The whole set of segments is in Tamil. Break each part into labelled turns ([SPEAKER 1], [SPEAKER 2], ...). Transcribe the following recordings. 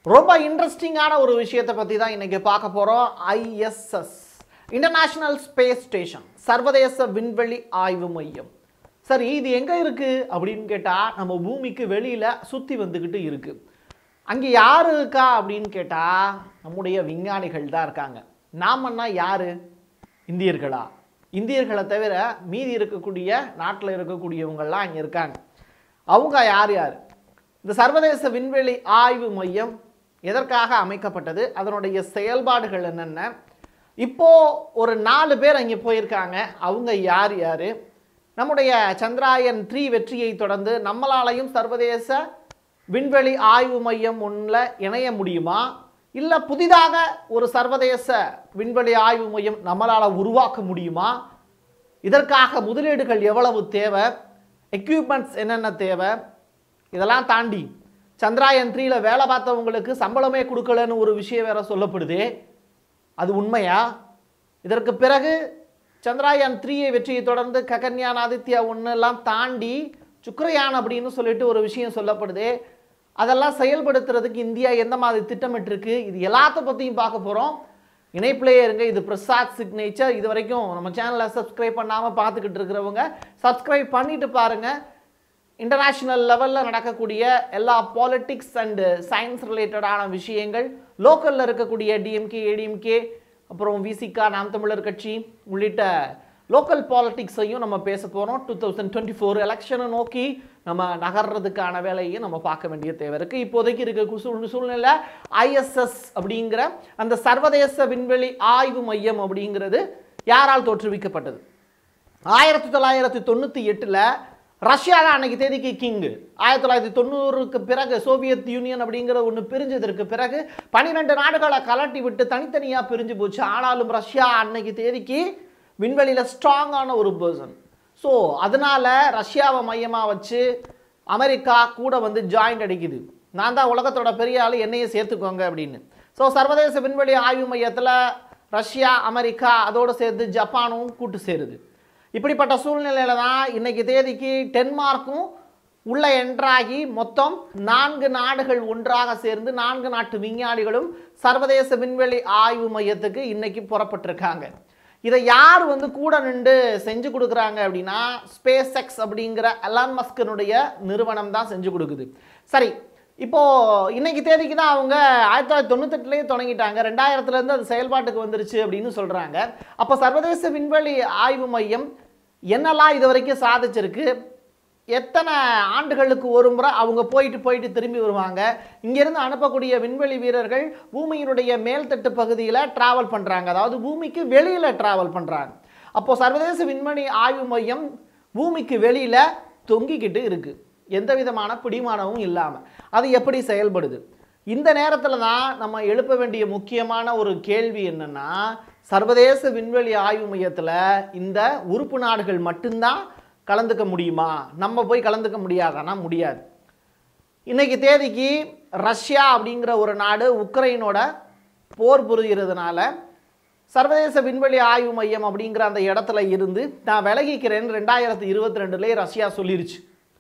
[SPEAKER 1] ரொம்ப இன்ட்ரெஸ்டிங்கான ஒரு விஷயத்தை பற்றி தான் இன்னைக்கு பார்க்க போகிறோம் ஐஎஸ்எஸ் இன்டர்நேஷனல் ஸ்பேஸ் ஸ்டேஷன் சர்வதேச விண்வெளி ஆய்வு மையம் சரி இது எங்கே இருக்குது அப்படின்னு கேட்டால் நம்ம பூமிக்கு வெளியில் சுற்றி வந்துக்கிட்டு இருக்குது அங்கே யார் இருக்கா அப்படின்னு கேட்டால் நம்முடைய விஞ்ஞானிகள் தான் இருக்காங்க நாமன்னா யார் இந்தியர்களா இந்தியர்களை தவிர மீதி இருக்கக்கூடிய நாட்டில் இருக்கக்கூடியவங்கள்லாம் அங்கே இருக்காங்க அவங்க யார் யார் இந்த சர்வதேச விண்வெளி ஆய்வு மையம் எதற்காக அமைக்கப்பட்டது அதனுடைய செயல்பாடுகள் என்னென்ன இப்போ ஒரு நாலு பேர் அங்கே போயிருக்காங்க அவங்க யார் யார் நம்முடைய சந்திராயன் த்ரீ வெற்றியை தொடர்ந்து நம்மளாலையும் சர்வதேச விண்வெளி ஆய்வு மையம் ஒன்றில் இணைய முடியுமா இல்லை புதிதாக ஒரு சர்வதேச விண்வெளி ஆய்வு மையம் நம்மளால் உருவாக்க முடியுமா இதற்காக முதலீடுகள் எவ்வளவு தேவை எக்யூப்மெண்ட்ஸ் என்னென்ன தேவை இதெல்லாம் தாண்டி சந்திராயன் த்ரீல வேலை பார்த்தவங்களுக்கு சம்பளமே கொடுக்கலன்னு ஒரு விஷயம் வேற சொல்லப்படுதே அது உண்மையா இதற்கு பிறகு சந்திராயன் த்ரீயை வெற்றியை தொடர்ந்து ககன்யான் ஆதித்யா ஒன்று எல்லாம் தாண்டி சுக்ரயான் அப்படின்னு சொல்லிட்டு ஒரு விஷயம் சொல்லப்படுது அதெல்லாம் செயல்படுத்துறதுக்கு இந்தியா எந்த மாதிரி திட்டமிட்டிருக்கு இது எல்லாத்த பற்றியும் பார்க்க போகிறோம் இணைப்பிலேயே இருங்க இது பிரசாத் சிக்னேச்சர் இது வரைக்கும் நம்ம சேனலை சப்ஸ்கிரைப் பண்ணாமல் பார்த்துக்கிட்டு இருக்கிறவங்க சப்ஸ்கிரைப் பண்ணிட்டு பாருங்கள் இன்டர்நேஷ்னல் லெவலில் நடக்கக்கூடிய எல்லா பாலிட்டிக்ஸ் அண்டு சயின்ஸ் ரிலேட்டடான விஷயங்கள் லோக்கலில் இருக்கக்கூடிய டிஎம்கே ஏடிஎம்கே அப்புறம் விசிகா நாம் தமிழர் கட்சி உள்ளிட்ட லோக்கல் பாலிட்டிக்ஸையும் நம்ம பேச போகிறோம் டூ தௌசண்ட் டுவெண்ட்டி ஃபோர் எலெக்ஷனை நோக்கி நம்ம நகர்றதுக்கான வேலையும் நம்ம பார்க்க வேண்டிய தேவை இருக்குது இப்போதைக்கு இருக்க சூழ் சூழ்நிலை ஐஎஸ்எஸ் அப்படிங்கிற அந்த சர்வதேச விண்வெளி ஆய்வு மையம் அப்படிங்கிறது யாரால் தோற்றுவிக்கப்பட்டது ஆயிரத்தி தொள்ளாயிரத்தி தொண்ணூற்றி எட்டில் ரஷ்யா தான் அன்னைக்கு தேதிக்கு கிங்கு ஆயிரத்தி தொள்ளாயிரத்தி தொண்ணூறுக்கு பிறகு சோவியத் யூனியன் அப்படிங்கிற ஒன்று பிரிஞ்சதற்கு பிறகு பன்னிரெண்டு நாடுகளை கலட்டி விட்டு தனித்தனியாக பிரிஞ்சு போச்சு ஆனாலும் ரஷ்யா அன்னைக்கு தேதிக்கு விண்வெளியில் ஸ்ட்ராங்கான ஒரு பர்சன் ஸோ அதனால ரஷ்யாவை மையமாக வச்சு அமெரிக்கா கூட வந்து ஜாயிண்ட் அடிக்குது நான் தான் உலகத்தோட பெரிய ஆள் என்னையே சேர்த்துக்கோங்க அப்படின்னு ஸோ சர்வதேச விண்வெளி ஆய்வு மையத்தில் ரஷ்யா அமெரிக்கா அதோடு சேர்த்து ஜப்பானும் கூட்டு சேருது இப்படிப்பட்ட சூழ்நிலையில தான் இன்னைக்கு தேதிக்கு டென்மார்க்கும் உள்ள என்ட்ராகி மொத்தம் நான்கு நாடுகள் ஒன்றாக சேர்ந்து நான்கு நாட்டு விஞ்ஞானிகளும் சர்வதேச விண்வெளி ஆய்வு மையத்துக்கு இன்னைக்கு புறப்பட்டிருக்காங்க இதை யார் வந்து கூட நின்று செஞ்சு கொடுக்குறாங்க அப்படின்னா ஸ்பேஸ் எக்ஸ் அப்படிங்கிற அலான் மஸ்கனுடைய நிறுவனம் தான் செஞ்சு கொடுக்குது சரி இப்போ இன்னைக்கு தேதிக்கு தான் அவங்க ஆயிரத்தி தொள்ளாயிரத்தி தொண்ணூத்தெட்டுலேயே தொடங்கிட்டாங்க ரெண்டாயிரத்துலேருந்து அது செயல்பாட்டுக்கு வந்துருச்சு அப்படின்னு சொல்கிறாங்க அப்போ சர்வதேச விண்வெளி ஆய்வு மையம் என்னெல்லாம் இது வரைக்கும் சாதிச்சிருக்கு எத்தனை ஆண்டுகளுக்கு ஒரு முறை அவங்க போயிட்டு போயிட்டு திரும்பி வருவாங்க இங்கேருந்து அனுப்பக்கூடிய விண்வெளி வீரர்கள் பூமியினுடைய மேல்தட்டு பகுதியில் ட்ராவல் பண்ணுறாங்க அதாவது பூமிக்கு வெளியில் ட்ராவல் பண்ணுறாங்க அப்போது சர்வதேச விண்வெளி ஆய்வு மையம் பூமிக்கு வெளியில் தொங்கிக்கிட்டு இருக்குது எந்த விதமான பிடிமானமும் இல்லாமல் அது எப்படி செயல்படுது இந்த நேரத்தில் தான் நம்ம எழுப்ப வேண்டிய முக்கியமான ஒரு கேள்வி என்னன்னா சர்வதேச விண்வெளி ஆய்வு மையத்தில் இந்த உறுப்பு நாடுகள் மட்டும்தான் கலந்துக்க முடியுமா நம்ம போய் கலந்துக்க முடியாதானா முடியாது இன்னைக்கு தேதிக்கு ரஷ்யா அப்படிங்கிற ஒரு நாடு உக்ரைனோட போர் புரிகிறதுனால சர்வதேச விண்வெளி ஆய்வு மையம் அப்படிங்கிற அந்த இடத்துல இருந்து நான் விலகிக்கிறேன்னு ரெண்டாயிரத்தி இருபத்தி ரெண்டுலேயே ரஷ்யா சொல்லிருச்சு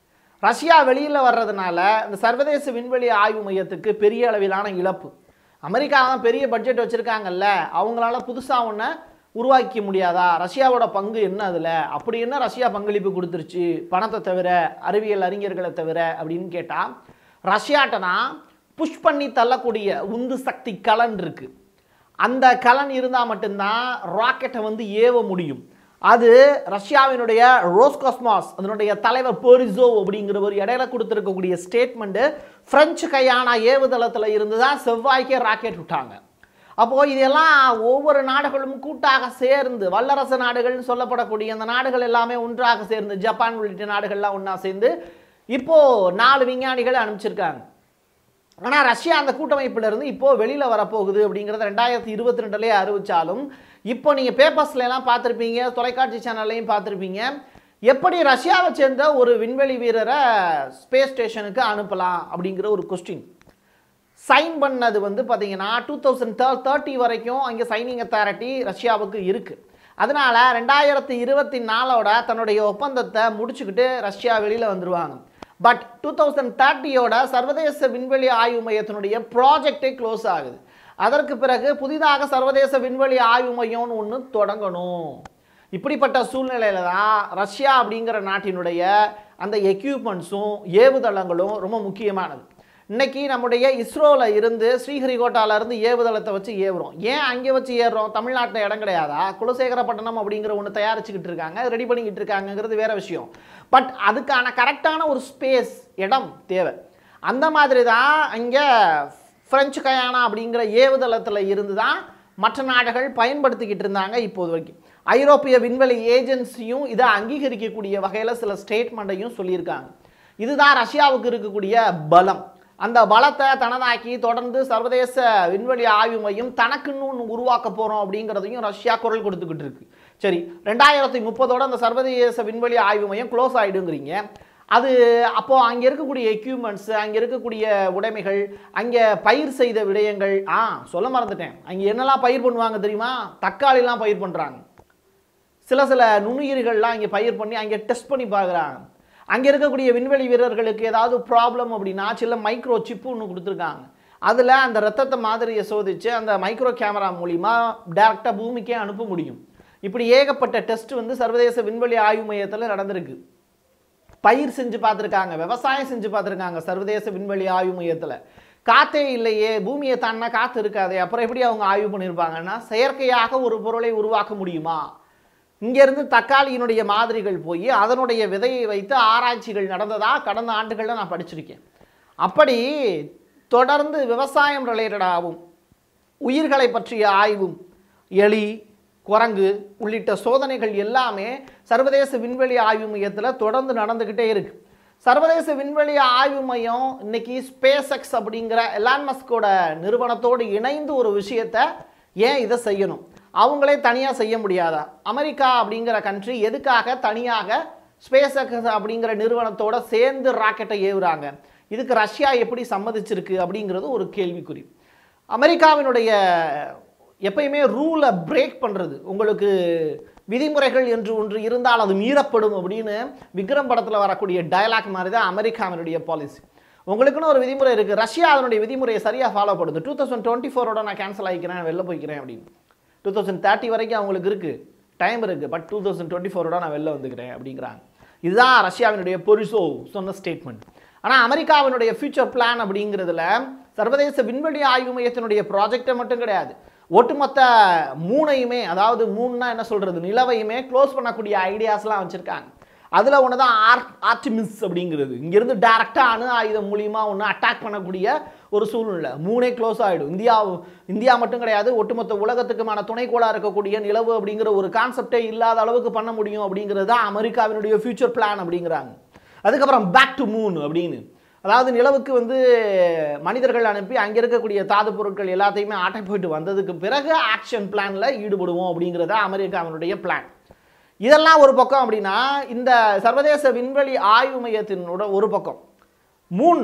[SPEAKER 1] ரஷ்யா வெளியில் வர்றதுனால இந்த சர்வதேச விண்வெளி ஆய்வு மையத்துக்கு பெரிய அளவிலான இழப்பு அமெரிக்கா தான் பெரிய பட்ஜெட் வச்சுருக்காங்கல்ல அவங்களால புதுசாக ஒன்று உருவாக்க முடியாதா ரஷ்யாவோட பங்கு என்ன அதில் அப்படி என்ன ரஷ்யா பங்களிப்பு கொடுத்துருச்சு பணத்தை தவிர அறிவியல் அறிஞர்களை தவிர அப்படின்னு கேட்டால் ரஷ்யாட்டனா புஷ் பண்ணி தள்ளக்கூடிய உந்து சக்தி கலன் இருக்குது அந்த கலன் இருந்தால் மட்டும்தான் ராக்கெட்டை வந்து ஏவ முடியும் அது ரஷ்யாவினுடைய ரோஸ்காஸ்மாஸ் அதனுடைய தலைவர் போரிசோ அப்படிங்கிறவர் இடையில கொடுத்துருக்கக்கூடிய ஸ்டேட்மெண்ட்டு பிரெஞ்சு கையான ஏவுதளத்தில் இருந்து தான் செவ்வாய்க்கே ராக்கெட் விட்டாங்க அப்போது இதெல்லாம் ஒவ்வொரு நாடுகளும் கூட்டாக சேர்ந்து வல்லரசு நாடுகள்னு சொல்லப்படக்கூடிய அந்த நாடுகள் எல்லாமே ஒன்றாக சேர்ந்து ஜப்பான் உள்ளிட்ட நாடுகள்லாம் ஒன்றா சேர்ந்து இப்போது நாலு விஞ்ஞானிகளை அனுப்பிச்சிருக்காங்க ஆனால் ரஷ்யா அந்த கூட்டமைப்பிலிருந்து இப்போது வெளியில் வரப்போகுது அப்படிங்கிறத ரெண்டாயிரத்தி இருபத்தி ரெண்டுலேயே அறிவிச்சாலும் இப்போ நீங்கள் பேப்பர்ஸ்ல எல்லாம் பார்த்துருப்பீங்க தொலைக்காட்சி சேனல்லையும் பார்த்துருப்பீங்க எப்படி ரஷ்யாவை சேர்ந்த ஒரு விண்வெளி வீரரை ஸ்பேஸ் ஸ்டேஷனுக்கு அனுப்பலாம் அப்படிங்கிற ஒரு கொஸ்டின் சைன் பண்ணது வந்து பார்த்தீங்கன்னா டூ தௌசண்ட் தேர்ட்டி வரைக்கும் அங்கே சைனிங் அத்தாரிட்டி ரஷ்யாவுக்கு இருக்குது அதனால ரெண்டாயிரத்தி இருபத்தி நாலோட தன்னுடைய ஒப்பந்தத்தை முடிச்சுக்கிட்டு ரஷ்யா வெளியில் வந்துருவாங்க பட் டூ தௌசண்ட் தேர்ட்டியோட சர்வதேச விண்வெளி ஆய்வு மையத்தினுடைய ப்ராஜெக்டே க்ளோஸ் ஆகுது அதற்கு பிறகு புதிதாக சர்வதேச விண்வெளி ஆய்வு மையம்னு ஒன்று தொடங்கணும் இப்படிப்பட்ட சூழ்நிலையில தான் ரஷ்யா அப்படிங்கிற நாட்டினுடைய அந்த எக்யூப்மெண்ட்ஸும் ஏவுதளங்களும் ரொம்ப முக்கியமானது இன்னைக்கு நம்முடைய இஸ்ரோவில் இருந்து ஸ்ரீஹரிகோட்டால இருந்து ஏவுதளத்தை வச்சு ஏவுறோம் ஏன் அங்கே வச்சு ஏறுறோம் தமிழ்நாட்டில் இடம் கிடையாதா குலசேகரப்பட்டினம் அப்படிங்கிற ஒன்று தயாரிச்சுக்கிட்டு இருக்காங்க ரெடி பண்ணிக்கிட்டு இருக்காங்கங்கிறது வேற விஷயம் பட் அதுக்கான கரெக்டான ஒரு ஸ்பேஸ் இடம் தேவை அந்த மாதிரி தான் அங்கே பிரெஞ்சு கயானா அப்படிங்கிற ஏவுதளத்தில் இருந்து தான் மற்ற நாடுகள் பயன்படுத்திக்கிட்டு இருந்தாங்க இப்போது வரைக்கும் ஐரோப்பிய விண்வெளி ஏஜென்சியும் இதை அங்கீகரிக்கக்கூடிய வகையில் சில ஸ்டேட்மெண்ட்டையும் சொல்லியிருக்காங்க இதுதான் ரஷ்யாவுக்கு இருக்கக்கூடிய பலம் அந்த பலத்தை தனதாக்கி தொடர்ந்து சர்வதேச விண்வெளி ஆய்வு மையம் தனக்குன்னு ஒன்று உருவாக்க போகிறோம் அப்படிங்கிறதையும் ரஷ்யா குரல் கொடுத்துக்கிட்டு இருக்கு சரி ரெண்டாயிரத்தி முப்பதோட அந்த சர்வதேச விண்வெளி ஆய்வு மையம் க்ளோஸ் ஆகிடுங்கிறீங்க அது அப்போ அங்கே இருக்கக்கூடிய எக்யூப்மெண்ட்ஸ் அங்கே இருக்கக்கூடிய உடைமைகள் அங்கே பயிர் செய்த விடயங்கள் ஆ சொல்ல மறந்துட்டேன் அங்கே என்னெல்லாம் பயிர் பண்ணுவாங்க தெரியுமா தக்காளிலாம் பயிர் பண்ணுறாங்க சில சில நுண்ணுயிர்கள்லாம் இங்கே பயிர் பண்ணி அங்கே டெஸ்ட் பண்ணி பார்க்குறாங்க அங்கே இருக்கக்கூடிய விண்வெளி வீரர்களுக்கு ஏதாவது ப்ராப்ளம் அப்படின்னா சில மைக்ரோ சிப்பு ஒன்று கொடுத்துருக்காங்க அதில் அந்த ரத்தத்தை மாதிரியை சோதித்து அந்த மைக்ரோ கேமரா மூலிமா டேரெக்டாக பூமிக்கே அனுப்ப முடியும் இப்படி ஏகப்பட்ட டெஸ்ட் வந்து சர்வதேச விண்வெளி ஆய்வு மையத்தில் நடந்திருக்கு பயிர் செஞ்சு பார்த்துருக்காங்க விவசாயம் செஞ்சு பார்த்துருக்காங்க சர்வதேச விண்வெளி ஆய்வு மையத்தில் காத்தே இல்லையே பூமியை தாண்டினா காற்று இருக்காதே அப்புறம் எப்படி அவங்க ஆய்வு பண்ணியிருப்பாங்கன்னா செயற்கையாக ஒரு பொருளை உருவாக்க முடியுமா இங்கேருந்து தக்காளியினுடைய மாதிரிகள் போய் அதனுடைய விதையை வைத்து ஆராய்ச்சிகள் நடந்ததா கடந்த ஆண்டுகளில் நான் படிச்சிருக்கேன் அப்படி தொடர்ந்து விவசாயம் ரிலேட்டடாகவும் உயிர்களை பற்றிய ஆய்வும் எலி குரங்கு உள்ளிட்ட சோதனைகள் எல்லாமே சர்வதேச விண்வெளி ஆய்வு மையத்தில் தொடர்ந்து நடந்துக்கிட்டே இருக்கு சர்வதேச விண்வெளி ஆய்வு மையம் இன்னைக்கு ஸ்பேஸ் எக்ஸ் அப்படிங்கிற எலான் மஸ்கோட நிறுவனத்தோடு இணைந்து ஒரு விஷயத்தை ஏன் இதை செய்யணும் அவங்களே தனியாக செய்ய முடியாதா அமெரிக்கா அப்படிங்கிற கண்ட்ரி எதுக்காக தனியாக ஸ்பேஸ் எக்ஸ் அப்படிங்கிற நிறுவனத்தோட சேர்ந்து ராக்கெட்டை ஏவுறாங்க இதுக்கு ரஷ்யா எப்படி சம்மதிச்சிருக்கு அப்படிங்கிறது ஒரு கேள்விக்குறி அமெரிக்காவினுடைய எப்பயுமே ரூலை பிரேக் பண்ணுறது உங்களுக்கு விதிமுறைகள் என்று ஒன்று இருந்தால் அது மீறப்படும் அப்படின்னு விக்ரம் படத்தில் வரக்கூடிய டயலாக் மாதிரி தான் அமெரிக்காவினுடைய பாலிசி உங்களுக்குன்னு ஒரு விதிமுறை இருக்குது ரஷ்யா அதனுடைய விதிமுறையை சரியாக ஃபாலோ பண்ணுது டூ தௌசண்ட் டுவெண்ட்டி ஃபோரோட நான் கேன்சல் ஆகிக்கிறேன் வெளில போய்க்கிறேன் அப்படின்னு டூ தௌசண்ட் தேர்ட்டி வரைக்கும் அவங்களுக்கு இருக்குது டைம் இருக்குது பட் டூ தௌசண்ட் டுவெண்ட்டி ஃபோரோட நான் வெளில வந்துக்கிறேன் அப்படிங்கிறாங்க இதுதான் ரஷ்யாவினுடைய பொரிசோ சொன்ன ஸ்டேட்மெண்ட் ஆனால் அமெரிக்காவினுடைய ஃபியூச்சர் பிளான் அப்படிங்கிறதுல சர்வதேச விண்வெளி ஆய்வு மையத்தினுடைய ப்ராஜெக்டை மட்டும் கிடையாது ஒட்டுமொத்த மூணையுமே அதாவது மூணுனா என்ன சொல்கிறது நிலவையுமே க்ளோஸ் பண்ணக்கூடிய ஐடியாஸ்லாம் வச்சுருக்காங்க அதில் ஒன்று தான் ஆர் ஆர்டிமிஸ் அப்படிங்கிறது இங்கேருந்து டேரெக்டாக அணு ஆயுதம் மூலியமாக ஒன்று அட்டாக் பண்ணக்கூடிய ஒரு சூழ்நிலை மூணே க்ளோஸ் ஆகிடும் இந்தியா இந்தியா மட்டும் கிடையாது ஒட்டுமொத்த உலகத்துக்குமான துணைக்கோளாக இருக்கக்கூடிய நிலவு அப்படிங்கிற ஒரு கான்செப்டே இல்லாத அளவுக்கு பண்ண முடியும் அப்படிங்கிறது தான் அமெரிக்காவினுடைய ஃபியூச்சர் பிளான் அப்படிங்கிறாங்க அதுக்கப்புறம் பேக் டு மூன் அப்படின்னு அதாவது நிலவுக்கு வந்து மனிதர்கள் அனுப்பி அங்கே இருக்கக்கூடிய தாது பொருட்கள் எல்லாத்தையுமே ஆட்டை போயிட்டு வந்ததுக்கு பிறகு ஆக்ஷன் பிளானில் ஈடுபடுவோம் அப்படிங்கிறத அமெரிக்காவினுடைய பிளான் இதெல்லாம் ஒரு பக்கம் அப்படின்னா இந்த சர்வதேச விண்வெளி ஆய்வு மையத்தினோட ஒரு பக்கம் மூன்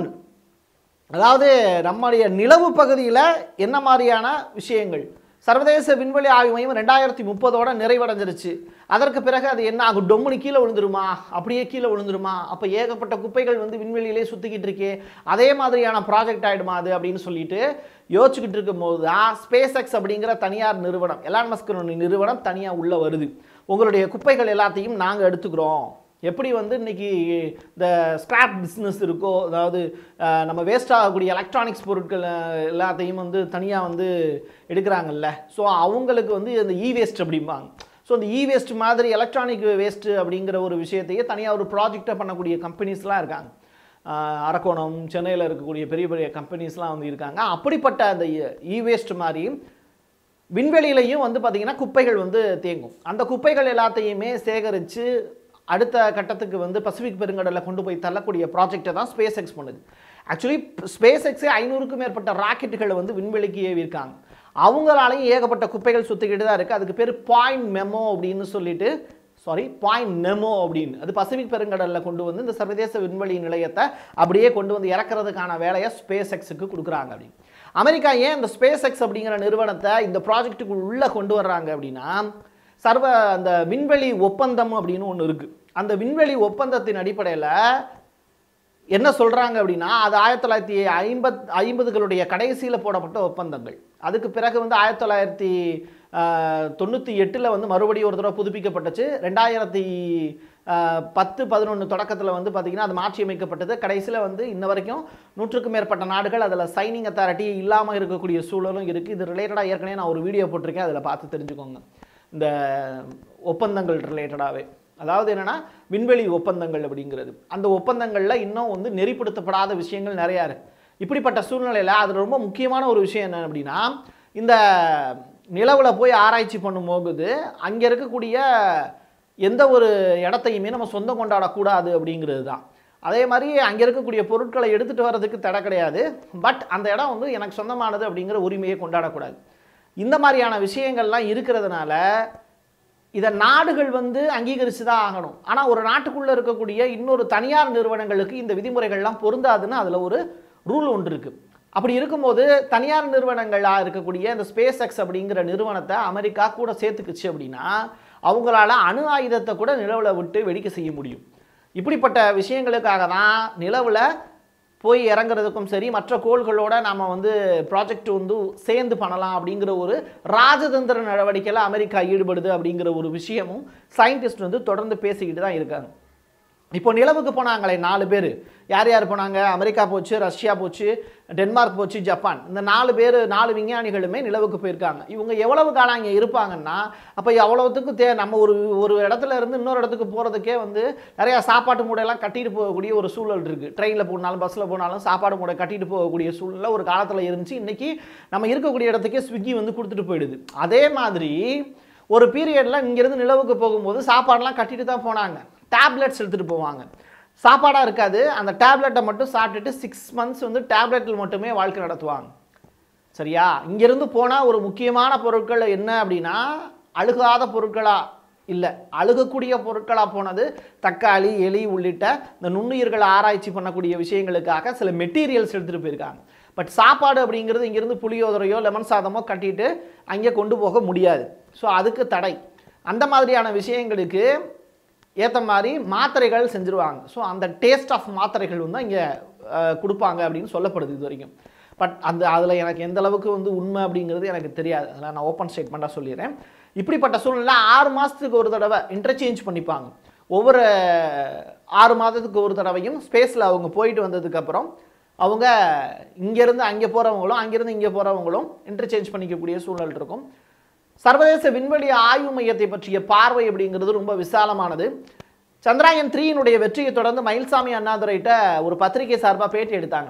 [SPEAKER 1] அதாவது நம்முடைய நிலவு பகுதியில் என்ன மாதிரியான விஷயங்கள் சர்வதேச விண்வெளி ஆய்வு மையம் ரெண்டாயிரத்தி முப்பதோட நிறைவடைஞ்சிருச்சு அதற்கு பிறகு அது என்ன ஆகும் டொம்முனி கீழே விழுந்துருமா அப்படியே கீழே விழுந்துருமா அப்போ ஏகப்பட்ட குப்பைகள் வந்து விண்வெளியிலே சுற்றிக்கிட்டு இருக்கே அதே மாதிரியான ப்ராஜெக்ட் ஆகிடுமா அது அப்படின்னு சொல்லிட்டு யோசிச்சுக்கிட்டு இருக்கும்போது தான் ஸ்பேஸ் எக்ஸ் அப்படிங்கிற தனியார் நிறுவனம் எலான் மஸ்கனுடைய நிறுவனம் தனியாக உள்ளே வருது உங்களுடைய குப்பைகள் எல்லாத்தையும் நாங்கள் எடுத்துக்கிறோம் எப்படி வந்து இன்னைக்கு இந்த ஸ்கிராப் பிஸ்னஸ் இருக்கோ அதாவது அஹ், நம்ம வேஸ்ட் ஆகக்கூடிய எலக்ட்ரானிக்ஸ் பொருட்கள் அஹ், எல்லாத்தையும் வந்து தனியாக வந்து எடுக்கிறாங்கல்ல ஸோ அவங்களுக்கு வந்து இந்த இ வேஸ்ட் அப்படிம்பாங்க ஸோ இந்த இ வேஸ்ட் மாதிரி எலக்ட்ரானிக் வேஸ்ட் அப்படிங்கிற ஒரு விஷயத்தையே தனியாக ஒரு ப்ராஜெக்டை பண்ணக்கூடிய கம்பெனிஸ்லாம் இருக்காங்க ஆஹ் அரக்கோணம் சென்னையில் இருக்கக்கூடிய பெரிய பெரிய கம்பெனிஸ்லாம் வந்து இருக்காங்க அப்படிப்பட்ட அந்த இ வேஸ்ட் மாதிரி விண்வெளியிலையும் வந்து பார்த்திங்கன்னா குப்பைகள் வந்து தேங்கும் அந்த குப்பைகள் எல்லாத்தையுமே சேகரித்து அடுத்த கட்டத்துக்கு வந்து பசிபிக் பெருங்கடலில் கொண்டு போய் தள்ளக்கூடிய ப்ராஜெக்டை தான் ஸ்பேஸ் எக்ஸ் பண்ணுது ஆக்சுவலி ஸ்பேஸ் எக்ஸே ஐநூறுக்கும் மேற்பட்ட ராக்கெட்டுகளை வந்து விண்வெளிக்கு ஏவியிருக்காங்க அவங்களாலையும் ஏகப்பட்ட குப்பைகள் சுற்றிக்கிட்டு தான் இருக்குது அதுக்கு பேர் பாயிண்ட் மெமோ அப்படின்னு சொல்லிட்டு சாரி பாயிண்ட் நெமோ அப்படின்னு அது பசிபிக் பெருங்கடலில் கொண்டு வந்து இந்த சர்வதேச விண்வெளி நிலையத்தை அப்படியே கொண்டு வந்து இறக்குறதுக்கான வேலையை ஸ்பேஸ் எக்ஸுக்கு கொடுக்குறாங்க அப்படின்னு அமெரிக்கா ஏன் இந்த ஸ்பேஸ் எக்ஸ் அப்படிங்கிற நிறுவனத்தை இந்த ப்ராஜெக்ட்டுக்கு உள்ளே கொண்டு வர்றாங்க அப்படின்னா சர்வ அந்த விண்வெளி ஒப்பந்தம் அப்படின்னு ஒன்று இருக்குது அந்த விண்வெளி ஒப்பந்தத்தின் அடிப்படையில் என்ன சொல்கிறாங்க அப்படின்னா அது ஆயிரத்தி தொள்ளாயிரத்தி ஐம்பத் ஐம்பதுகளுடைய கடைசியில் போடப்பட்ட ஒப்பந்தங்கள் அதுக்கு பிறகு வந்து ஆயிரத்தி தொள்ளாயிரத்தி தொண்ணூற்றி எட்டில் வந்து மறுபடியும் ஒரு தடவை புதுப்பிக்கப்பட்டுச்சு ரெண்டாயிரத்தி ஆஹ், பத்து பதினொன்று தொடக்கத்தில் வந்து பார்த்திங்கன்னா அது மாற்றி அமைக்கப்பட்டது கடைசியில் வந்து இன்ன வரைக்கும் நூற்றுக்கும் மேற்பட்ட நாடுகள் அதில் சைனிங் அத்தாரிட்டி இல்லாமல் இருக்கக்கூடிய சூழலும் இருக்குது இது ரிலேட்டடாக ஏற்கனவே நான் ஒரு வீடியோ போட்டிருக்கேன் அதில் பார்த்து தெரிஞ்சுக்கோங்க இந்த ஒப்பந்தங்கள் ரிலேட்டடாகவே அதாவது என்னன்னா விண்வெளி ஒப்பந்தங்கள் அப்படிங்கிறது அந்த ஒப்பந்தங்களில் இன்னும் வந்து நெறிப்படுத்தப்படாத விஷயங்கள் நிறையா இருக்கு இப்படிப்பட்ட சூழ்நிலையில் அது ரொம்ப முக்கியமான ஒரு விஷயம் என்ன அப்படின்னா இந்த நிலவில் போய் ஆராய்ச்சி பண்ணும்போது அங்கே இருக்கக்கூடிய எந்த ஒரு இடத்தையுமே நம்ம சொந்தம் கொண்டாடக்கூடாது அப்படிங்கிறது தான் அதே மாதிரி அங்கே இருக்கக்கூடிய பொருட்களை எடுத்துகிட்டு வர்றதுக்கு தடை கிடையாது பட் அந்த இடம் வந்து எனக்கு சொந்தமானது அப்படிங்கிற உரிமையை கொண்டாடக்கூடாது இந்த மாதிரியான விஷயங்கள்லாம் இருக்கிறதுனால இதை நாடுகள் வந்து அங்கீகரித்து தான் ஆகணும் ஆனால் ஒரு நாட்டுக்குள்ளே இருக்கக்கூடிய இன்னொரு தனியார் நிறுவனங்களுக்கு இந்த விதிமுறைகள்லாம் பொருந்தாதுன்னு அதில் ஒரு ரூல் ஒன்று இருக்குது அப்படி இருக்கும்போது தனியார் நிறுவனங்களாக இருக்கக்கூடிய இந்த ஸ்பேஸ் எக்ஸ் அப்படிங்கிற நிறுவனத்தை அமெரிக்கா கூட சேர்த்துக்குச்சு அப்படின்னா அவங்களால அணு ஆயுதத்தை கூட நிலவில் விட்டு வெடிக்க செய்ய முடியும் இப்படிப்பட்ட விஷயங்களுக்காக தான் நிலவில் போய் இறங்குறதுக்கும் சரி மற்ற கோள்களோட நாம வந்து ப்ராஜெக்ட் வந்து சேர்ந்து பண்ணலாம் அப்படிங்கிற ஒரு ராஜதந்திர நடவடிக்கையில் அமெரிக்கா ஈடுபடுது அப்படிங்கிற ஒரு விஷயமும் சயின்டிஸ்ட் வந்து தொடர்ந்து பேசிக்கிட்டு தான் இருக்காங்க இப்போ நிலவுக்கு போனாங்களே நாலு பேர் யார் யார் போனாங்க அமெரிக்கா போச்சு ரஷ்யா போச்சு டென்மார்க் போச்சு ஜப்பான் இந்த நாலு பேர் நாலு விஞ்ஞானிகளுமே நிலவுக்கு போயிருக்காங்க இவங்க எவ்வளவு காலம் இங்கே இருப்பாங்கன்னா அப்போ எவ்வளவுத்துக்கு தே நம்ம ஒரு ஒரு இடத்துல இருந்து இன்னொரு இடத்துக்கு போகிறதுக்கே வந்து நிறையா சாப்பாட்டு மூடையெல்லாம் கட்டிட்டு போகக்கூடிய ஒரு சூழல் இருக்குது ட்ரெயினில் போனாலும் பஸ்ஸில் போனாலும் சாப்பாடு மூடை கட்டிட்டு போகக்கூடிய சூழ்நிலை ஒரு காலத்தில் இருந்துச்சு இன்றைக்கி நம்ம இருக்கக்கூடிய இடத்துக்கே ஸ்விக்கி வந்து கொடுத்துட்டு போயிடுது அதே மாதிரி ஒரு பீரியடில் இங்கேருந்து நிலவுக்கு போகும்போது சாப்பாடெல்லாம் கட்டிட்டு தான் போனாங்க டேப்லெட்ஸ் எடுத்துகிட்டு போவாங்க சாப்பாடாக இருக்காது அந்த டேப்லெட்டை மட்டும் சாப்பிட்டுட்டு சிக்ஸ் மந்த்ஸ் வந்து டேப்லெட்டில் மட்டுமே வாழ்க்கை நடத்துவாங்க சரியா இங்கேருந்து போனால் ஒரு முக்கியமான பொருட்கள் என்ன அப்படின்னா அழுகாத பொருட்களா இல்லை அழுகக்கூடிய பொருட்களாக போனது தக்காளி எலி உள்ளிட்ட இந்த நுண்ணுயிர்களை ஆராய்ச்சி பண்ணக்கூடிய விஷயங்களுக்காக சில மெட்டீரியல்ஸ் எடுத்துகிட்டு போயிருக்காங்க பட் சாப்பாடு அப்படிங்கிறது இங்கேருந்து புளியோதரையோ லெமன் சாதமோ கட்டிட்டு அங்கே கொண்டு போக முடியாது ஸோ அதுக்கு தடை அந்த மாதிரியான விஷயங்களுக்கு ஏற்ற மாதிரி மாத்திரைகள் செஞ்சுருவாங்க ஸோ அந்த டேஸ்ட் ஆஃப் மாத்திரைகள் வந்து இங்கே கொடுப்பாங்க அப்படின்னு சொல்லப்படுது இது வரைக்கும் பட் அந்த அதில் எனக்கு எந்த அளவுக்கு வந்து உண்மை அப்படிங்கிறது எனக்கு தெரியாது அதில் நான் ஓப்பன் ஸ்டேட்மெண்ட்டாக சொல்லிடுறேன் இப்படிப்பட்ட சூழ்நிலை ஆறு மாதத்துக்கு ஒரு தடவை இன்டர்சேஞ்ச் பண்ணிப்பாங்க ஒவ்வொரு ஆறு மாதத்துக்கு ஒரு தடவையும் ஸ்பேஸில் அவங்க போயிட்டு வந்ததுக்கப்புறம் அவங்க இங்கேருந்து அங்கே போகிறவங்களும் அங்கேருந்து இங்கே போகிறவங்களும் இன்டர்சேஞ்ச் பண்ணிக்கக்கூடிய சூழல் இருக்கும் சர்வதேச விண்வெளி ஆய்வு மையத்தை பற்றிய பார்வை அப்படிங்கிறது ரொம்ப விசாலமானது சந்திராயன் த்ரீயினுடைய வெற்றியை தொடர்ந்து மயில்சாமி அண்ணாதுரைகிட்ட ஒரு பத்திரிகை சார்பாக பேட்டி எடுத்தாங்க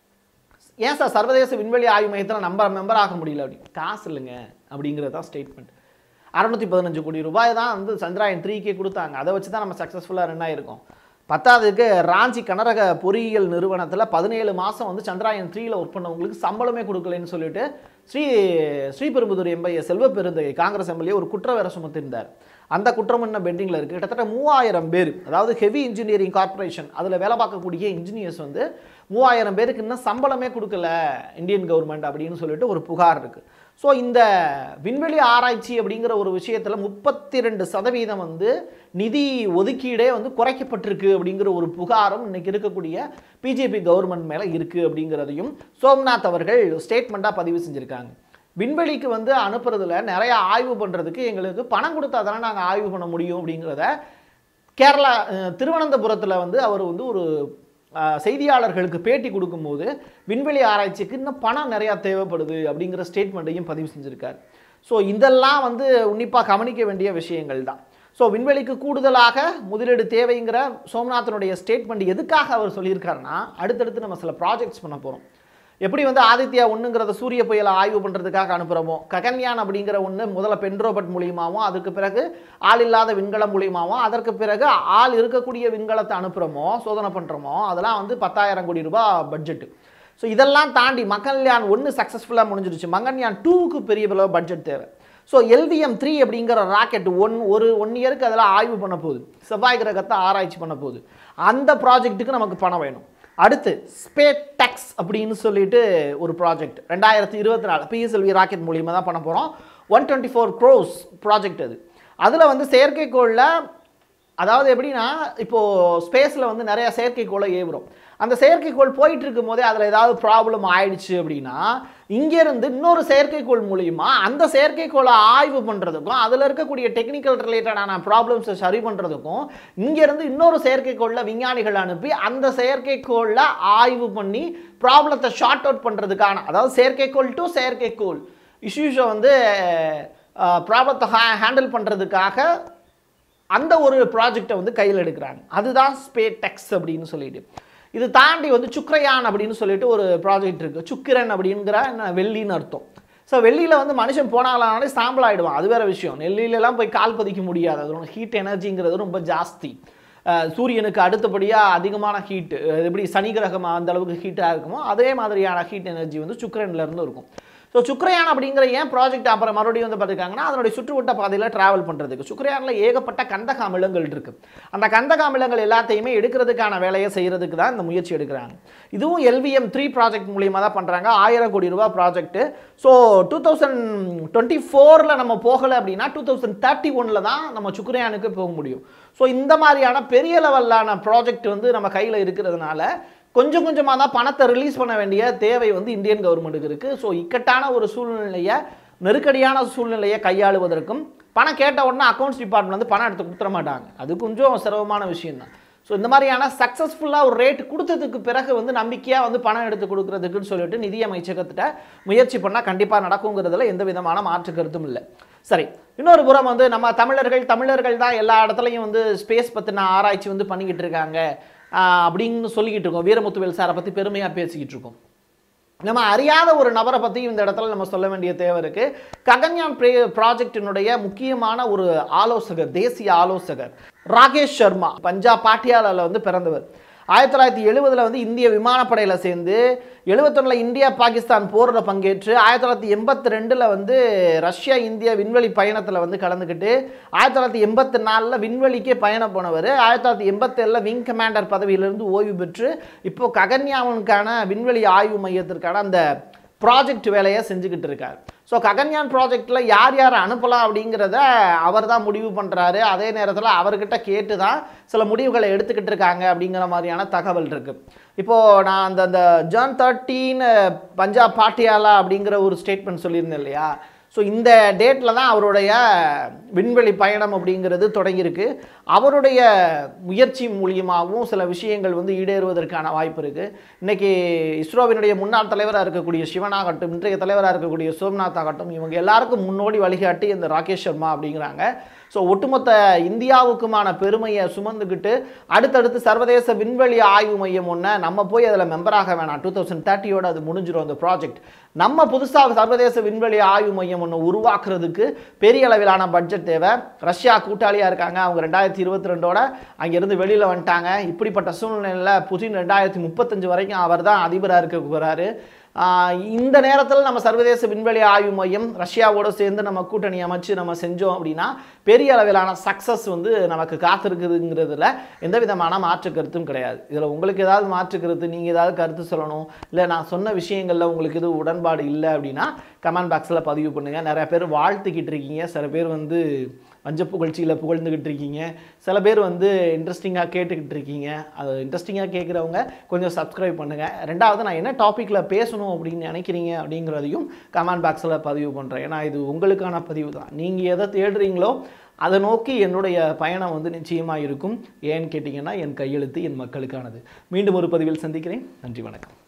[SPEAKER 1] ஏன் சார் சர்வதேச விண்வெளி ஆய்வு மையத்தில் நம்ம மெம்பர் ஆக முடியல அப்படி காசு இல்லைங்க அப்படிங்கிறது தான் ஸ்டேட்மெண்ட் அறுநூத்தி பதினஞ்சு கோடி ரூபாய் தான் வந்து சந்திராயன் த்ரீக்கே கொடுத்தாங்க அதை வச்சு தான் நம்ம சக்ஸஸ்ஃபுல்லாக ரன் ஆயிருக்கோம் பத்தாவதுக்கு ராஞ்சி கனரக பொறியியல் நிறுவனத்தில் பதினேழு மாதம் வந்து சந்திராயன் த்ரீயில் ஒர்க் பண்ணவங்களுக்கு சம்பளமே கொடுக்கலன்னு சொல்லிட்டு ஸ்ரீ ஸ்ரீபெரும்புதூர் எம்எல்ஏ செல்வ பெருந்தகை காங்கிரஸ் எம்எல்ஏ ஒரு குற்ற வேற சுமத்திருந்தார் அந்த குற்றம் இன்னும் பெண்டிங்கில் இருக்குது கிட்டத்தட்ட மூவாயிரம் பேர் அதாவது ஹெவி இன்ஜினியரிங் கார்ப்பரேஷன் அதில் வேலை பார்க்கக்கூடிய இன்ஜினியர்ஸ் வந்து மூவாயிரம் பேருக்கு இன்னும் சம்பளமே கொடுக்கல இந்தியன் கவர்மெண்ட் அப்படின்னு சொல்லிட்டு ஒரு புகார் இருக்குது ஸோ இந்த விண்வெளி ஆராய்ச்சி அப்படிங்கிற ஒரு விஷயத்தில் முப்பத்தி ரெண்டு சதவீதம் வந்து நிதி ஒதுக்கீடே வந்து குறைக்கப்பட்டிருக்கு அப்படிங்கிற ஒரு புகாரும் இன்னைக்கு இருக்கக்கூடிய பிஜேபி கவர்மெண்ட் மேலே இருக்குது அப்படிங்கிறதையும் சோம்நாத் அவர்கள் ஸ்டேட்மெண்ட்டாக பதிவு செஞ்சுருக்காங்க விண்வெளிக்கு வந்து அனுப்புறதுல நிறைய ஆய்வு பண்ணுறதுக்கு எங்களுக்கு பணம் கொடுத்தா தானே நாங்கள் ஆய்வு பண்ண முடியும் அப்படிங்கிறத கேரளா அஹ், திருவனந்தபுரத்தில் வந்து அவர் வந்து ஒரு அஹ், செய்தியாளர்களுக்கு பேட்டி கொடுக்கும்போது விண்வெளி ஆராய்ச்சிக்கு இன்னும் பணம் நிறையா தேவைப்படுது அப்படிங்கிற ஸ்டேட்மெண்ட்டையும் பதிவு செஞ்சுருக்கார் ஸோ இதெல்லாம் வந்து உன்னிப்பாக கவனிக்க வேண்டிய விஷயங்கள் தான் ஸோ விண்வெளிக்கு கூடுதலாக முதலீடு தேவைங்கிற சோம்நாதனுடைய ஸ்டேட்மெண்ட் எதுக்காக அவர் சொல்லியிருக்காருன்னா அடுத்தடுத்து நம்ம சில ப்ராஜெக்ட்ஸ் பண்ண போகிறோம் எப்படி வந்து ஆதித்யா ஒன்றுங்கிறத சூரிய புயலை ஆய்வு பண்ணுறதுக்காக அனுப்புகிறோமோ ககன்யான் அப்படிங்கிற ஒன்று முதல்ல பென் ரோபோட் மூலியமாகவும் அதுக்கு பிறகு ஆள் இல்லாத விண்கலம் மூலியமாகவும் அதற்கு பிறகு ஆள் இருக்கக்கூடிய விண்கலத்தை அனுப்புகிறோமோ சோதனை பண்ணுறோமோ அதெல்லாம் வந்து பத்தாயிரம் கோடி ரூபாய் பட்ஜெட்டு ஸோ இதெல்லாம் தாண்டி மங்கள்யான் ஒன்று சக்ஸஸ்ஃபுல்லாக முடிஞ்சிருச்சு மங்கள்யான் டூவுக்கு பெரிய அளவு பட்ஜெட் தேவை ஸோ எல்விஎம் த்ரீ அப்படிங்கிற ராக்கெட் ஒன் ஒரு ஒன் இயருக்கு அதெல்லாம் ஆய்வு பண்ண போகுது செவ்வாய் கிரகத்தை ஆராய்ச்சி பண்ண போகுது அந்த ப்ராஜெக்ட்டுக்கு நமக்கு பணம் வேணும் அடுத்து ஸ்பேட் டெக்ஸ் அப்படின்னு சொல்லிட்டு ஒரு ப்ராஜெக்ட் ரெண்டாயிரத்தி இருபத்தி நாலு பிஎஸ்எல்வி ராக்கெட் மூலியமாக தான் பண்ண போகிறோம் one twenty four crores project அது அதில் வந்து செயற்கைக்கோளில் அதாவது எப்படின்னா இப்போ ஸ்பேஸில் வந்து நிறைய செயற்கைக்கோளை ஏவுறோம் அந்த செயற்கைக்கோள் போயிட்டு இருக்கும் போதே அதில் ஏதாவது ப்ராப்ளம் ஆயிடுச்சு அப்படின்னா இங்கேருந்து இன்னொரு செயற்கைக்கோள் மூலியமா அந்த செயற்கைக்கோளை ஆய்வு பண்ணுறதுக்கும் அதில் இருக்கக்கூடிய டெக்னிக்கல் ரிலேட்டடான ப்ராப்ளம்ஸை சரி பண்ணுறதுக்கும் இங்கேருந்து இன்னொரு செயற்கைக்கோளில் விஞ்ஞானிகள் அனுப்பி அந்த செயற்கைக்கோளில் ஆய்வு பண்ணி ப்ராப்ளத்தை ஷார்ட் அவுட் பண்ணுறதுக்கான அதாவது செயற்கைக்கோள் டு செயற்கைக்கோள் இஷ்யூஸை வந்து ப்ராப்ளத்தை ஹேண்டில் பண்ணுறதுக்காக அந்த ஒரு ப்ராஜெக்டை வந்து கையில் எடுக்கிறாங்க அதுதான் ஸ்பே டெக்ஸ் அப்படின்னு சொல்லிட்டு இது தாண்டி வந்து சுக்ரயான் அப்படின்னு சொல்லிட்டு ஒரு ப்ராஜெக்ட் இருக்குது சுக்கிரன் அப்படிங்கிற என்ன வெள்ளின்னு அர்த்தம் ஸோ வெளியில் வந்து மனுஷன் போனாலே சாம்பல் ஆகிடுவான் அது வேற விஷயம் நெல்லிலலாம் போய் கால் பதிக்க முடியாது அதோட ஹீட் எனர்ஜிங்கிறது ரொம்ப ஜாஸ்தி அஹ் சூரியனுக்கு அடுத்தபடியாக அதிகமான ஹீட் எப்படி சனி கிரகம் அந்த அளவுக்கு ஹீட்டாக இருக்குமோ அதே மாதிரியான ஹீட் எனர்ஜி வந்து சுக்கிரன்ல இருந்து இருக்கும் ஸோ சுக்ரயான் அப்படிங்கிற ஏன் ப்ராஜெக்ட் அப்புறம் மறுபடியும் வந்து பார்த்துருக்காங்கன்னா அதனுடைய சுற்றுவட்ட பாதையில் டிராவல் பண்ணுறதுக்கு சுக்ரயானில் ஏகப்பட்ட கந்தக அமிலங்கள் இருக்குது அந்த கந்தக அமிலங்கள் எல்லாத்தையுமே எடுக்கிறதுக்கான வேலையை செய்கிறதுக்கு தான் இந்த முயற்சி எடுக்கிறாங்க இதுவும் எல்விஎம் த்ரீ ப்ராஜெக்ட் மூலியமாக தான் பண்ணுறாங்க ஆயிரம் கோடி ரூபாய் project so two thousand twenty ஃபோரில் நம்ம போகலை அப்படின்னா டூ தௌசண்ட் தேர்ட்டி ஒனில் தான் நம்ம சுக்ரயானுக்கு போக முடியும் ஸோ இந்த மாதிரியான பெரிய லெவலான ப்ராஜெக்ட் வந்து நம்ம கையில் இருக்கிறதுனால கொஞ்சம் கொஞ்சமாக தான் பணத்தை ரிலீஸ் பண்ண வேண்டிய தேவை வந்து இந்தியன் கவர்மெண்ட்டுக்கு இருக்குது ஸோ இக்கட்டான ஒரு சூழ்நிலையை நெருக்கடியான சூழ்நிலையை கையாளுவதற்கும் பணம் கேட்ட உடனே அக்கௌண்ட்ஸ் டிபார்ட்மெண்ட் வந்து பணம் எடுத்து கொடுத்துட மாட்டாங்க அது கொஞ்சம் சிரமமான விஷயம் தான் ஸோ இந்த மாதிரியான சக்ஸஸ்ஃபுல்லாக ஒரு ரேட் கொடுத்ததுக்கு பிறகு வந்து நம்பிக்கையாக வந்து பணம் எடுத்து கொடுக்குறதுக்குன்னு சொல்லிட்டு நிதி அமைச்சகத்திட்ட முயற்சி பண்ணால் கண்டிப்பாக நடக்குங்கிறதுல எந்த விதமான மாற்று கருத்தும் இல்லை சரி இன்னொரு புறம் வந்து நம்ம தமிழர்கள் தமிழர்கள் தான் எல்லா இடத்துலையும் வந்து ஸ்பேஸ் பற்றின ஆராய்ச்சி வந்து பண்ணிக்கிட்டு இருக்காங்க ஆஹ் அப்படின்னு சொல்லிக்கிட்டு இருக்கோம் வீரமுத்துவேல் சாரை பற்றி பெருமையாக பேசிக்கிட்டு இருக்கோம் நம்ம அறியாத ஒரு நபரை பற்றி இந்த இடத்துல நம்ம சொல்ல வேண்டிய தேவை இருக்கு ககன்யான் ப்ரே ப்ராஜெக்டினுடைய முக்கியமான ஒரு ஆலோசகர் தேசிய ஆலோசகர் ராகேஷ் சர்மா பஞ்சாப் பாட்டியாலாவில் வந்து பிறந்தவர் ஆயிரத்தி தொள்ளாயிரத்தி எழுபதில் வந்து இந்திய விமானப்படையில் சேர்ந்து எழுபத்தொன்னில் இந்தியா பாகிஸ்தான் போரில் பங்கேற்று ஆயிரத்தி தொள்ளாயிரத்தி எண்பத்தி ரெண்டில் வந்து ரஷ்யா இந்திய விண்வெளி பயணத்தில் வந்து கலந்துக்கிட்டு ஆயிரத்தி தொள்ளாயிரத்தி எண்பத்தி நாலில் விண்வெளிக்கே பயணம் போனவர் ஆயிரத்தி தொள்ளாயிரத்தி எண்பத்தேழில் விங் கமாண்டர் பதவியிலிருந்து ஓய்வு பெற்று இப்போ ககன்யாவனுக்கான விண்வெளி ஆய்வு மையத்திற்கான அந்த ப்ராஜெக்ட் வேலையை செஞ்சுக்கிட்டு இருக்கார் ஸோ ககன்யான் ப்ராஜெக்டில் யார் யாரை அனுப்பலாம் அப்படிங்கிறத அவர் தான் முடிவு பண்ணுறாரு அதே நேரத்தில் அவர்கிட்ட கேட்டு தான் சில முடிவுகளை எடுத்துக்கிட்டு இருக்காங்க அப்படிங்கிற மாதிரியான தகவல் இருக்குது இப்போது நான் அந்த அந்த ஜான் தேர்ட்டீன் பஞ்சாப் பாட்டியாலா அப்படிங்கிற ஒரு ஸ்டேட்மெண்ட் சொல்லியிருந்தேன் இல்லையா ஸோ இந்த டேட்டில் தான் அவருடைய விண்வெளி பயணம் அப்படிங்கிறது தொடங்கியிருக்கு அவருடைய முயற்சி மூலியமாகவும் சில விஷயங்கள் வந்து ஈடேறுவதற்கான வாய்ப்பு இருக்குது இன்றைக்கி இஸ்ரோவினுடைய முன்னாள் தலைவராக இருக்கக்கூடிய சிவனாகட்டும் இன்றைய தலைவராக இருக்கக்கூடிய சோம்நாத் ஆகட்டும் இவங்க எல்லாருக்கும் முன்னோடி வழிகாட்டி இந்த ராகேஷ் சர்மா அப்படிங்கிறாங்க ஸோ ஒட்டுமொத்த இந்தியாவுக்குமான பெருமையை சுமந்துக்கிட்டு அடுத்தடுத்து சர்வதேச விண்வெளி ஆய்வு மையம் ஒன்று நம்ம போய் அதில் மெம்பராக வேணாம் டூ தௌசண்ட் தேர்ட்டியோட அது முடிஞ்சிடும் அந்த ப்ராஜெக்ட் நம்ம புதுசாக சர்வதேச விண்வெளி ஆய்வு மையம் ஒன்று உருவாக்குறதுக்கு பெரிய அளவிலான பட்ஜெட் தேவை ரஷ்யா கூட்டாளியாக இருக்காங்க அவங்க ரெண்டாயிரத்தி இருபத்தி ரெண்டோட அங்கேருந்து வெளியில் வந்துட்டாங்க இப்படிப்பட்ட சூழ்நிலையில் புதின் ரெண்டாயிரத்தி முப்பத்தஞ்சு வரைக்கும் அவர் தான் அதிபராக இருக்க போகிறாரு ஆஹ் இந்த நேரத்தில் நம்ம சர்வதேச விண்வெளி ஆய்வு மையம் ரஷ்யாவோட சேர்ந்து நம்ம கூட்டணி அமைச்சு நம்ம செஞ்சோம் அப்படின்னா பெரிய அளவிலான சக்ஸஸ் வந்து நமக்கு காத்திருக்குதுங்கிறதுல எந்த விதமான மாற்று கருத்தும் கிடையாது இதில் உங்களுக்கு ஏதாவது மாற்று கருத்து நீங்கள் ஏதாவது கருத்து சொல்லணும் இல்லை நான் சொன்ன விஷயங்களில் உங்களுக்கு எதுவும் உடன்பாடு இல்லை அப்படின்னா கமெண்ட் பாக்ஸில் பதிவு பண்ணுங்கள் நிறைய பேர் வாழ்த்துக்கிட்டு இருக்கீங்க சில பேர் வந்து வஞ்ச புகழ்ச்சியில் புகழ்ந்துக்கிட்டு இருக்கீங்க சில பேர் வந்து இன்ட்ரெஸ்டிங்காக கேட்டுக்கிட்டு இருக்கீங்க அது இன்ட்ரெஸ்டிங்காக கேட்குறவங்க கொஞ்சம் சப்ஸ்கிரைப் பண்ணுங்கள் ரெண்டாவது நான் என்ன டாப்பிக்கில் பேசணும் அப்படின்னு நினைக்கிறீங்க அப்படிங்கிறதையும் கமெண்ட் பாக்ஸில் பதிவு பண்ணுறேன் ஏன்னா இது உங்களுக்கான பதிவு தான் நீங்கள் எதை தேடுறீங்களோ அதை நோக்கி என்னுடைய பயணம் வந்து நிச்சயமாக இருக்கும் ஏன்னு கேட்டிங்கன்னா என் கையெழுத்து என் மக்களுக்கானது மீண்டும் ஒரு பதிவில் சந்திக்கிறேன் நன்றி வணக்கம்